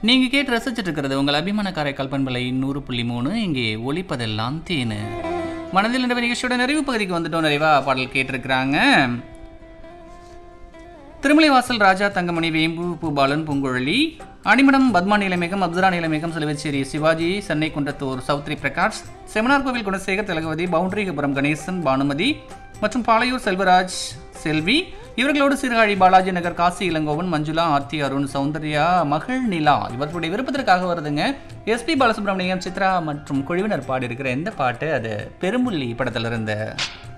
நீங்கள் கேட்டு ரசிச்சுட்டு இருக்கிறது உங்கள் அபிமான காரைக்கால் பண்பலை நூறு புள்ளி மூணு இங்கே ஒளிப்பதெல்லாம் தேனு மனதில் என்ற நிகழ்ச்சியோட நிறைவு பகுதிக்கு வந்துட்டோம் நிறைவா பாடல் கேட்டிருக்கிறாங்க திருமலைவாசல் ராஜா தங்கமணி வேம்பு பூபாலன் பூங்குழலி அடிமடம் பத்மா நிலைமேகம் அப்சரா நிலைமேகம் செலவச்சேரி சிவாஜி சென்னை குன்றத்தூர் சௌத்ரி பிரகாஷ் செமினார் கோவில் குணசேகர் திலகவதி பவுண்டரிகபுரம் கணேசன் பானுமதி மற்றும் பாளையூர் செல்வராஜ் செல்வி இவர்களோடு சீர்காழி பாலாஜி நகர் காசி இளங்கோவன் மஞ்சுளா ஆர்த்தி அருண் சௌந்தர்யா மகள் நிலா இவர்களுடைய விருப்பத்திற்காக வருதுங்க எஸ்பி பாலசுப்ரமணியம் சித்ரா மற்றும் குழுவினர் பாடியிருக்கிற எந்த பாட்டு அது பெரும்புள்ளி படத்துல இருந்த